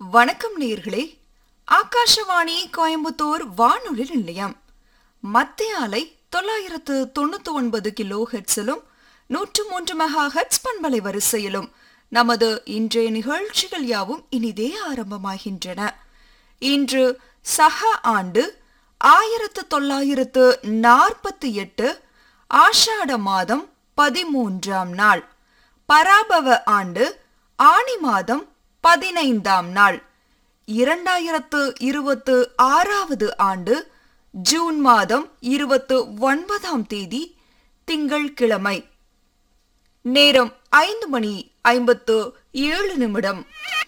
வணக்கம் நேயர்களே ஆகாஷவாணி கோயம்புத்தூர் வானொலி நிலையம் மத்திய அலை தொள்ளாயிரத்து தொண்ணூத்தி ஒன்பது கிலோ ஹெட்ஸிலும் நூற்று மூன்று மெகா ஹெட்ஸ் பண்பலை வரிசையிலும் நமது இன்றைய நிகழ்ச்சிகள் யாவும் இனிதே ஆரம்பமாகின்றன இன்று சக ஆண்டு ஆயிரத்து தொள்ளாயிரத்து நாற்பத்தி எட்டு ஆஷாட மாதம் பதிமூன்றாம் நாள் பராபவ ஆண்டு ஆணி மாதம் பதினைந்தாம் நாள் இரண்டாயிரத்து இருபத்து ஆறாவது ஆண்டு ஜூன் மாதம் இருபத்து ஒன்பதாம் தேதி திங்கள்கிழமை நேரம் ஐந்து மணி ஐம்பத்து ஏழு நிமிடம்